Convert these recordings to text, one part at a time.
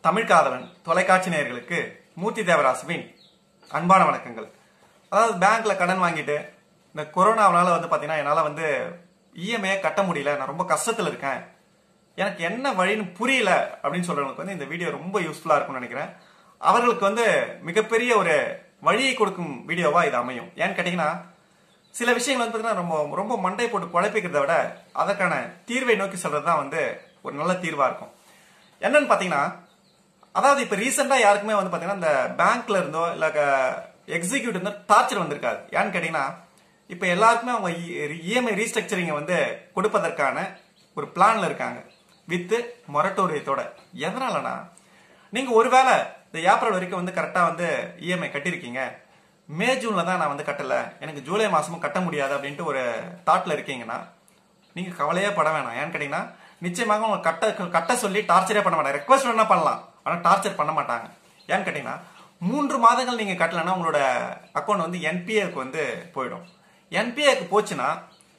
தமிழ் காதலன் தொலைக்காட்சி நேயர்களுக்கு மூர்த்தி தேவராசுவின் அன்பான வணக்கங்கள் அதாவது பேங்க்ல கடன் வாங்கிட்டு இந்த கொரோனாவனால வந்து பாத்தீங்கன்னா என்னால வந்து இஎம்ஐ கட்ட முடியல நான் ரொம்ப கஷ்டத்துல இருக்கேன் எனக்கு என்ன வழின்னு புரியல அப்படின்னு சொல்றவங்களுக்கு வந்து இந்த வீடியோ ரொம்ப யூஸ்ஃபுல்லா இருக்கும்னு நினைக்கிறேன் அவர்களுக்கு வந்து மிகப்பெரிய ஒரு வழியை கொடுக்கும் வீடியோவா இது அமையும் ஏன்னு கேட்டீங்கன்னா சில விஷயங்கள் வந்து பார்த்தீங்கன்னா ரொம்ப ரொம்ப மண்டை போட்டு குழப்பிக்கிறத விட அதற்கான தீர்வை நோக்கி சொல்றது தான் வந்து ஒரு நல்ல தீர்வா இருக்கும் என்னன்னு பாத்தீங்கன்னா அதாவது இப்ப ரீசெண்டா யாருக்குமே வந்து பாத்தீங்கன்னா இந்த பேங்க்ல இருந்தோ இல்ல எக்ஸிக்யூட்டிவ் இருந்தோ டார்ச்சர் வந்திருக்காது ஏன்னு கேட்டீங்கன்னா இப்ப எல்லாருக்குமே அவங்க இஎம்ஐ ரீஸ்ட்ரக்சரிங்க வந்து கொடுப்பதற்கான ஒரு பிளான்ல இருக்காங்க வித்து மொரட்டோரியத்தோட எதனாலனா நீங்க ஒருவேளை இந்த ஏப்ரல் வரைக்கும் வந்து கரெக்டா வந்து இஎம்ஐ கட்டிருக்கீங்க மே ஜூன்ல தான் நான் வந்து கட்டல எனக்கு ஜூலை மாசமும் கட்ட முடியாது அப்படின்ட்டு ஒரு தாட்ல இருக்கீங்கன்னா நீங்க கவலையே பட வேணாம் ஏன்னு கேட்டீங்கன்னா நிச்சயமாக உங்க கட்ட கட்ட சொல்லி டார்ச்சரே பண்ண மாட்டாங்க ரெக்வஸ்ட் வேணா பண்ணலாம் ஆனா டார்ச்சர் பண்ண மாட்டாங்க ஏன்னு கேட்டீங்கன்னா மூன்று மாதங்கள் நீங்க கட்டலன்னா உங்களோட அக்கௌண்ட் வந்து என்பிஏக்கு வந்து போயிடும் என்பிஏக்கு போச்சுன்னா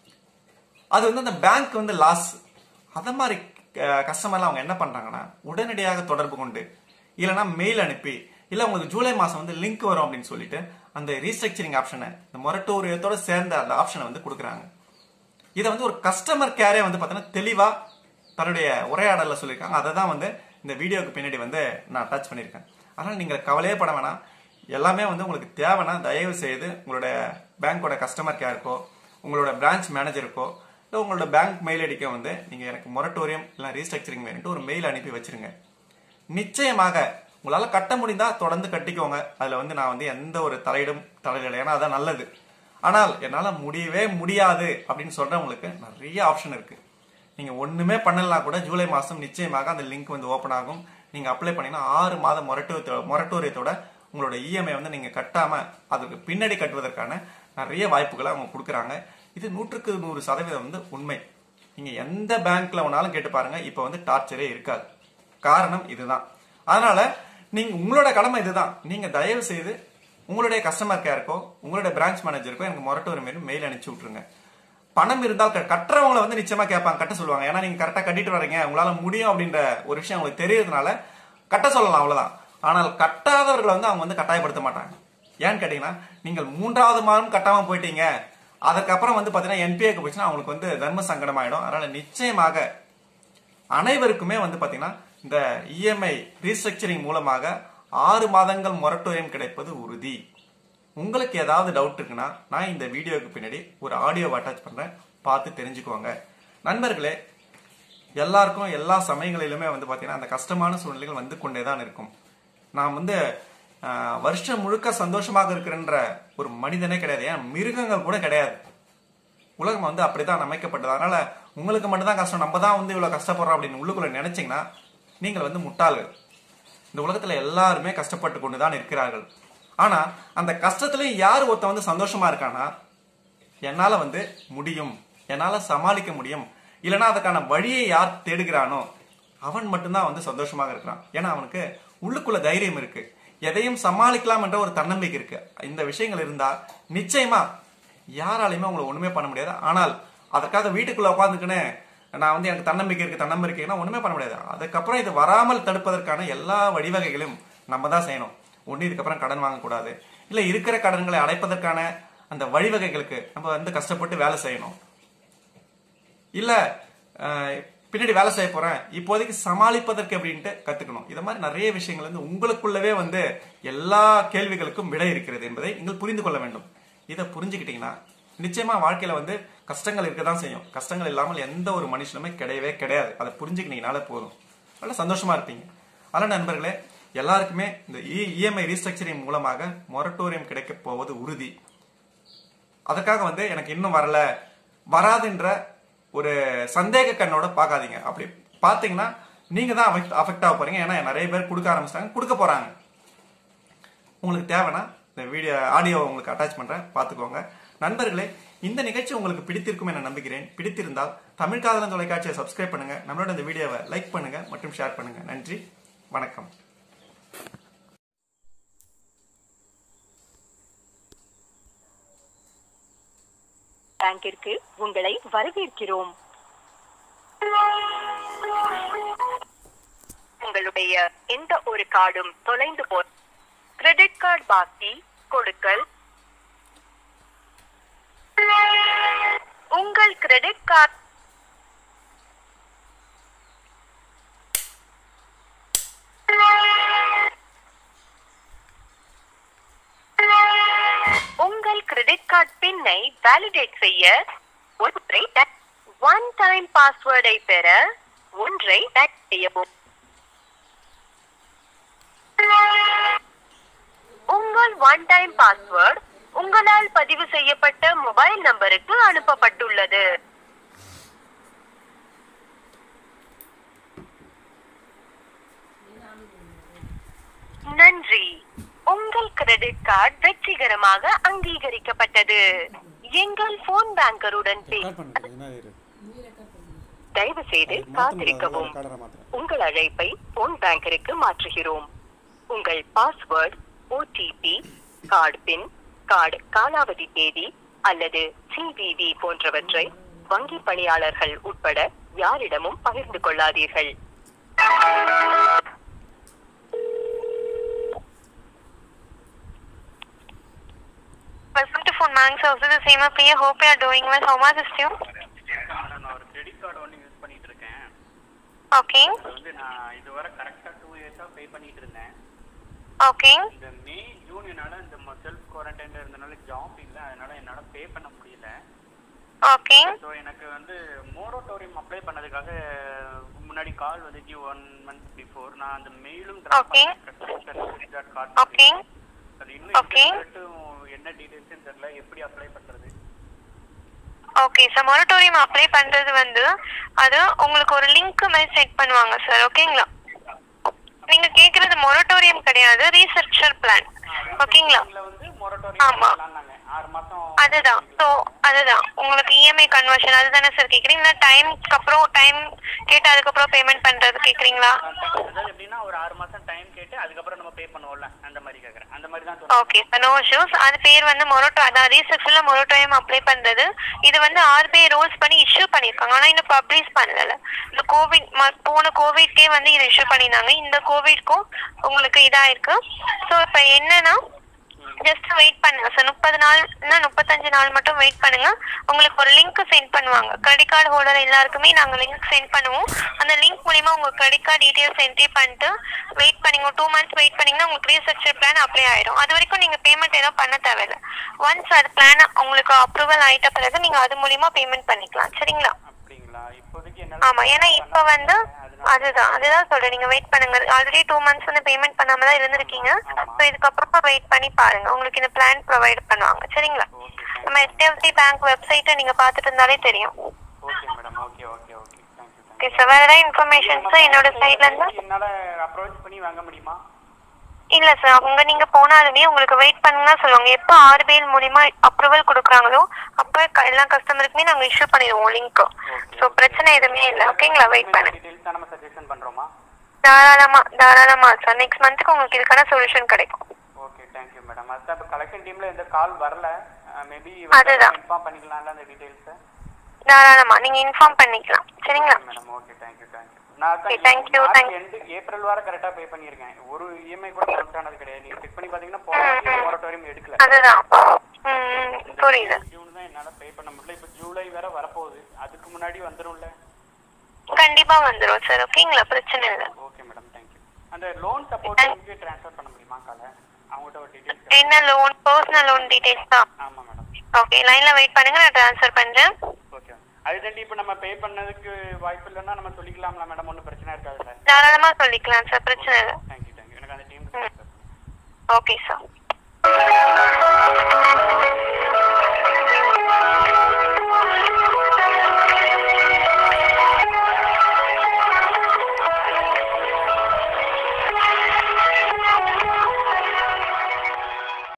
அது வந்து அந்த பேங்க் வந்து லாஸ் அத மாதிரி கஸ்டமர்லாம் அவங்க என்ன பண்றாங்கன்னா உடனடியாக தொடர்பு கொண்டு இல்லைன்னா மெயில் அனுப்பி இல்ல உங்களுக்கு ஜூலை மாசம் வந்து லிங்க் வரும் அப்படின்னு சொல்லிட்டு அந்த ரீஸ்ட்ரக்சரிங் ஆப்ஷனை இந்த மொரட்டோரியத்தோட சேர்ந்த அந்த ஆப்ஷனை வந்து கொடுக்குறாங்க இதை வந்து ஒரு கஸ்டமர் கேரே வந்து பார்த்தீங்கன்னா தெளிவா தன்னுடைய உரையாடல சொல்லியிருக்காங்க அதை தான் வந்து இந்த வீடியோக்கு பின்னாடி வந்து நான் அட்டாச் பண்ணியிருக்கேன் அதனால நீங்க கவலையே பட வேணாம் எல்லாமே வந்து உங்களுக்கு தேவைன்னா தயவு செய்து உங்களுடைய பேங்கோட கஸ்டமர் கேருக்கோ உங்களோட பிரான்ச் மேனேஜருக்கோ இல்லை உங்களோட பேங்க் மெயில் ஐடிக்கோ வந்து நீங்க எனக்கு மொரட்டோரியம் இல்லை ரீஸ்ட்ரக்சரிங் வேணுட்டு ஒரு மெயில் அனுப்பி வச்சிருங்க நிச்சயமாக உங்களால கட்ட முடிந்தா தொடர்ந்து கட்டிக்கோங்க அதுல வந்து நான் வந்து எந்த ஒரு தலையிடும் தலையிடல ஏன்னா அதான் நல்லது ஆனால் என்னால முடியவே முடியாது அப்படின்னு சொல்றவங்களுக்கு நிறைய ஆப்ஷன் இருக்கு நீங்க ஒண்ணுமே பண்ணலாம் கூட ஜூலை மாசம் நிச்சயமாக அந்த லிங்க் வந்து ஓபன் ஆகும் நீங்க அப்ளை பண்ணீங்கன்னா ஆறு மாதம் மொரட்டோரியத்தோட மொரட்டோரியத்தோட உங்களோட இஎம்ஐ வந்து நீங்க கட்டாம அதுக்கு பின்னாடி கட்டுவதற்கான நிறைய வாய்ப்புகளை அவங்க கொடுக்குறாங்க இது நூற்றுக்கு நூறு சதவீதம் வந்து உண்மை நீங்க எந்த பேங்க்ல வேணாலும் கேட்டு பாருங்க இப்ப வந்து டார்ச்சரே இருக்காது காரணம் இதுதான் அதனால நீங்க உங்களோட கடமை இதுதான் நீங்க தயவு செய்து உங்களுடைய கஸ்டமர் கேருக்கோ உங்களுடைய பிரான்ச் மேனேஜருக்கோ எனக்கு மொரட்டோரியம் மாரி மெயில் அனுப்பிச்சு விட்டுருங்க பணம் இருந்தால் க- கட்டுறவங்களை வந்து நிச்சயமா கேட்பாங்க கட்ட சொல்லுவாங்க ஏன்னா நீங்க கரெக்டா கட்டிட்டு வரீங்க உங்களால முடியும் அப்படின்ற ஒரு விஷயம் உங்களுக்கு தெரியறதுனால கட்ட சொல்லலாம் அவ்வளவுதான் ஆனால் கட்டாதவர்களை வந்து அவங்க வந்து கட்டாயப்படுத்த மாட்டாங்க ஏன்னு கேட்டீங்கன்னா நீங்கள் மூன்றாவது மாதம் கட்டாம போயிட்டீங்க அதுக்கப்புறம் வந்து பாத்தீங்கன்னா என்பிஏக்கு போச்சுன்னா அவங்களுக்கு வந்து தர்ம சங்கடம் ஆயிடும் அதனால நிச்சயமாக அனைவருக்குமே வந்து பாத்தீங்கன்னா இந்த இஎம்ஐ ரீஸ்ட்ரக்சரிங் மூலமாக ஆறு மாதங்கள் மொரட்டோரியம் கிடைப்பது உறுதி உங்களுக்கு ஏதாவது டவுட் இருக்குன்னா நான் இந்த வீடியோக்கு பின்னாடி ஒரு ஆடியோ அட்டாச் பண்றேன் பார்த்து தெரிஞ்சுக்கோங்க நண்பர்களே எல்லாருக்கும் எல்லா சமயங்களிலுமே வந்து பாத்தீங்கன்னா அந்த கஷ்டமான சூழ்நிலைகள் வந்து கொண்டே தான் இருக்கும் நாம் வந்து ஆஹ், வருஷம் முழுக்க சந்தோஷமாக இருக்கிறன்ற ஒரு மனிதனே கிடையாது ஏன் மிருகங்கள் கூட கிடையாது உலகம் வந்து அப்படித்தான் அமைக்கப்பட்டது அதனால உங்களுக்கு மட்டும்தான் கஷ்டம் நம்ம தான் வந்து இவ்வளவு கஷ்டப்படுறோம் அப்படின்னு உள்ளுக்குள்ள நினைச்சீங்கன்னா நீங்கள் வந்து முட்டாள்கள் இந்த உலகத்துல எல்லாருமே கஷ்டப்பட்டு கொண்டுதான் இருக்கிறார்கள் ஆனா அந்த கஷ்டத்துலயும் யார் ஒருத்தன் வந்து சந்தோஷமா இருக்கானா என்னால வந்து முடியும் என்னால சமாளிக்க முடியும் இல்லைன்னா அதுக்கான வழியை யார் தேடுகிறானோ அவன் மட்டும்தான் வந்து சந்தோஷமாக இருக்கிறான் ஏன்னா அவனுக்கு உள்ளுக்குள்ள தைரியம் இருக்கு எதையும் சமாளிக்கலாம் என்ற ஒரு தன்னம்பிக்கை இருக்கு இந்த விஷயங்கள் இருந்தா நிச்சயமா யாராலையுமே உங்களை ஒண்ணுமே பண்ண முடியாது ஆனால் அதற்காக வீட்டுக்குள்ள உட்காந்துக்கின்னு நான் வந்து எனக்கு தன்னம்பிக்கை இருக்கு தன்னம்பிக்கை இருக்குன்னா ஒண்ணுமே பண்ண முடியாது அதுக்கப்புறம் இது வராமல் தடுப்பதற்கான எல்லா வழிவகைகளையும் நம்ம தான் செய்யணும் ஒண்ணு இதுக்கப்புறம் கடன் வாங்கக்கூடாது இல்ல இருக்கிற கடன்களை அடைப்பதற்கான அந்த வழிவகைகளுக்கு நம்ம வந்து கஷ்டப்பட்டு வேலை செய்யணும் இல்ல அஹ், பின்னாடி வேலை செய்ய போறேன் இப்போதைக்கு சமாளிப்பதற்கு அப்படின்ட்டு கத்துக்கணும் இது மாதிரி நிறைய விஷயங்கள் வந்து உங்களுக்குள்ளவே வந்து எல்லா கேள்விகளுக்கும் விடை இருக்கிறது என்பதை நீங்கள் புரிந்து கொள்ள வேண்டும் இதை புரிஞ்சுக்கிட்டீங்கன்னா நிச்சயமா வாழ்க்கையில வந்து கஷ்டங்கள் இருக்க தான் செய்யும் கஷ்டங்கள் இல்லாமல் எந்த ஒரு மனுஷனுமே கிடையவே கிடையாது அதை புரிஞ்சுக்கிட்டீங்கனால போதும் நல்ல சந்தோஷமா இருப்பீங்க அதனால நண்பர்களே எல்லாருக்குமே இந்த இஎம்ஐ ரீஸ்ட்ரக்சரிங் மூலமாக மொரட்டோரியம் கிடைக்க போவது உறுதி அதற்காக வந்து எனக்கு இன்னும் வரல வராதுன்ற ஒரு சந்தேக கண்ணோட பார்க்காதீங்க அப்படி பார்த்தீங்கன்னா நீங்க தான் அஃபெக்ட் ஆக போறீங்க ஏன்னா நிறைய பேர் கொடுக்க ஆரம்பிச்சிட்டாங்க கொடுக்க போறாங்க உங்களுக்கு தேவைன்னா இந்த வீடியோ ஆடியோ உங்களுக்கு அட்டாச் பண்றேன் பார்த்துக்கோங்க நண்பர்களே இந்த நிகழ்ச்சி உங்களுக்கு பிடித்திருக்கும் என நம்புகிறேன் பிடித்திருந்தால் தமிழ் காதலன் தொலைக்காட்சியை சப்ஸ்கிரைப் பண்ணுங்க நம்மளோட இந்த வீடியோவை லைக் பண்ணுங்க மற்றும் ஷேர் பண்ணுங்க நன்றி வணக்கம் பேங்கிற்கு உங்களை வரவேற்கிறோம் உங்களுடைய எந்த ஒரு கார்டும் தொலைந்து போ கிரெடிட் கார்டு பாக்கி கொடுக்கல் உங்கள் கிரெடிட் கார்டு உங்கள் கிரெடிட் கார்டு பின்னை வேலிடேட் செய்ய ஒன்றை ஒன் டைம் பாஸ்வேர்டை பெற ஒன்றை டைப் செய்யவும் உங்கள் ஒன் டைம் பாஸ்வேர்ட் உங்களால் பதிவு செய்யப்பட்ட மொபைல் நம்பருக்கு அனுப்பப்பட்டுள்ளது நன்றி உங்கள் கிரெடிட் கார்டு வெற்றிகரமாக அங்கீகரிக்கப்பட்டது எங்கள் போன் பேங்கருடன் பே ரெக்கார்ட் பண்ணுறது என்ன இரு தயவு செய்து மாற்ற முடியாது காத்திருக்கவும் ரெக்கார்டரை மாத்திரம் உங்கள் அழைப்பை போன் பேங்கருக்கு மாற்றுகிறோம் உங்கள் password OTP card pin card காலாவதி தேதி அல்லது சிவிவி போன்றவற்றை வங்கி பணியாளர்கள் உட்பட யாரிடமும் பகிர்ந்து கொள்ளாதீர்கள் Welcome to Phone Manx House. This is Seema Priya. Hope you are doing well. How much is you? Madam நான் ஒரு கிரெடிட் கார்டு ஒன்று யூஸ் பண்ணிட்டு இருக்கேன் Okay. அது வந்து நான் இதுவரை கரெக்டாக டூ இயர்ஸாக பே பண்ணிட்டு இருந்தேன் Okay. இந்த மே ஜூன் என்னால் இந்த செல்ஃப் குவாரண்டைனில் இருந்தனால ஜாப் இல்லை அதனால என்னால் பே பண்ண முடியல Okay. ஸோ எனக்கு வந்து மோரோட்டோரியம் அப்ளை பண்ணதுக்காக முன்னாடி கால் வந்துச்சு ஒன் மந்த் பிஃபோர் நான் அந்த மெயிலும் Okay. Card Okay. அது இன்னும் Okay. மட்டும் என்ன டீடைல்ஸ்னு தெரியல எப்படி அப்ளை பண்ணுறது ஓகே சார் மொரட்டோரியம் அப்ளை பண்றது வந்து அது உங்களுக்கு ஒரு லிங்க் மாதிரி செட் பண்ணுவாங்க சார் ஓகேங்களா நீங்க கேக்குறது மொரட்டோரியம் கிடையாது ரீசர்ச்சர் பிளான் ஓகேங்களா இதில் வந்து மொரட்டோரியம் ஆமா. பண்ணலாம்னாங்க ஆறு மாதம் அதுதான் ஸோ அதுதான் உங்களுக்கு இஎம்ஐ கன்வர்ஷன் அதுதானே சார் கேக்குறீங்களா டைம்க்கு அப்புறம் டைம் கேட்டு அதுக்கப்புறம் பேமெண்ட் பண்றது கேக்குறீங்களா அதாவது எப்படின்னா ஒரு ஆறு மாசம் டைம் கேட்டு அதுக்கப்புறம் நம்ம பே பண்ணுவோம்ல அந்த மாதிரி கேக்குறேன் அந்த மாதிரி தான் சொல்றேன் ஓகே சார் நோ இஷ்யூஸ் அது பேர் வந்து மொரோட்டோ அதான் ரீசெக்ஷன்ல மொரோட்டோயம் அப்ளை பண்றது இது வந்து ஆர்பிஐ ரூல்ஸ் பண்ணி இஷ்யூ பண்ணிருக்காங்க ஆனா இன்னும் பப்ளிஷ் பண்ணல இந்த கோவிட் போன கோவிட்கே வந்து இதை இஷ்யூ பண்ணியிருந்தாங்க இந்த கோவிட்க்கும் உங்களுக்கு இதா இருக்கு ஸோ இப்போ என்னன்னா ஜஸ்ட் வெயிட் பண்ணுங்க சார் முப்பது நாள் இல்ல முப்பத்தஞ்சு நாள் மட்டும் வெயிட் பண்ணுங்க உங்களுக்கு ஒரு லிங்க் சென்ட் பண்ணுவாங்க கிரெடிட் கார்டு ஹோல்டர் எல்லாருக்குமே நாங்க லிங்க் சென்ட் பண்ணுவோம் அந்த லிங்க் மூலியமா உங்க கிரெடிட் கார்டு டீடைல்ஸ் என்ட்ரி பண்ணிட்டு வெயிட் பண்ணீங்க டூ மந்த்ஸ் வெயிட் பண்ணீங்கன்னா உங்களுக்கு ரீஸ்ட்ரக்சர் பிளான் அப்ளை ஆயிடும் அது வரைக்கும் நீங்க பேமெண்ட் எதுவும் பண்ண தேவையில்ல ஒன்ஸ் அது பிளான் உங்களுக்கு அப்ரூவல் ஆயிட்ட பிறகு நீங்க அது மூலியமா பேமெண்ட் பண்ணிக்கலாம் சரிங்களா அப்படிங்களா இப்போதைக்கு என்னால ஆமா ஏன்னா இப்ப வந்து அதுதான் அதுதான் சொல்றேன் நீங்க வெயிட் பண்ணுங்க ஆல்ரெடி டூ மந்த்ஸ் வந்து பேமெண்ட் பண்ணாம தான் இருந்திருக்கீங்க ஸோ இதுக்கப்புறமா வெயிட் பண்ணி பாருங்க உங்களுக்கு இந்த பிளான் ப்ரொவைட் பண்ணுவாங்க சரிங்களா நம்ம HDFC பேங்க் வெப்சைட்டை நீங்க பார்த்துட்டு இருந்தாலே தெரியும் okay madam okay okay okay thank you okay sir வேற ஏதாவது இன்ஃபர்மேஷன்ஸ் என்னோட சைட்ல இருந்து என்னால அப்ரோச் பண்ணி வாங்க முடியுமா இல்ல சார் அவங்க நீங்க போனாலுமே உங்களுக்கு வெயிட் பண்ணுங்க சொல்லுவாங்க எப்போ ஆர்பிஐ மூலியமா அப்ரூவல் கொடுக்குறாங்களோ அப்ப க- எல்லா கஸ்டமருக்குமே நாங்க இஷ்யூ பண்ணிடுவோம் லிங்க் ஸோ பிரச்சனை எதுவுமே இல்லை ஓகேங்களா வெயிட் பண்ணுங்க டீடைல்ஸ் தான் நம்ம சஜஷன் பண்றோமா தாராளமா தாராளமா சார் நெக்ஸ்ட் மந்த்துக்கு உங்களுக்கு இதுக்கான சொல்யூஷன் கிடைக்கும் ஓகே தேங்க்யூ மேடம் அதான் இப்போ கலெக்ஷன் டீம்ல எந்த கால் வரல மேபி அதுதான். இன்ஃபார்ம் பண்ணிக்கலாம்ல அந்த டீடைல்ஸ் தாராளமா நீங்க இன்ஃபார்ம் பண்ணிக்கலாம் சரிங்களா மேடம் ஓகே தேங்க்யூ தேங்க்யூ நான் Okay, thank you, thank you. End April வரை கரெக்டாக பே பண்ணியிருக்கேன் ஒரு இஎம்ஐ கூட கவுண்ட் ஆனது கிடையாது நீங்கள் செக் பண்ணி பார்த்தீங்கன்னா போன மொரட்டோரியம் எடுக்கல அதுதான் ம், ம், புரியுது ஜூன் தான் என்னால் பே பண்ண முடியல இப்போ ஜூலை வேற வரப்போகுது அதுக்கு முன்னாடி வந்துரும்ல கண்டிப்பா வந்துரும் சார் ஓகேங்களா பிரச்சனை இல்லை ஓகே மேடம் தேங்க்யூ அந்த லோன் சப்போர்ட் உங்களுக்கு ட்ரான்ஸ்ஃபர் பண்ண முடியுமா காலை அவங்ககிட்ட ஒரு டீடைல்ஸ் என்ன லோன் பர்சனல் லோன் டீடைல்ஸ் தான் ஆமாம் மேடம் ஓகே லைன்ல வெயிட் பண்ணுங்க நான் ட்ரான்ஸ்ஃபர் பண்றேன் ஓகே அது தாண்டி இப்போ நம்ம பே பண்ணதுக்கு வாய்ப்பு இல்லைன்னா நம்ம சொல்லிக்கலாம்ல மேடம் ஒன்றும் பிரச்சனை இருக்காதுல்ல தாராளமா சொல்லிக்கலாம் சார் பிரச்சனை இல்லை தேங்க்யூ தேங்க்யூ எனக்கு அந்த டீம் ஓகே சார்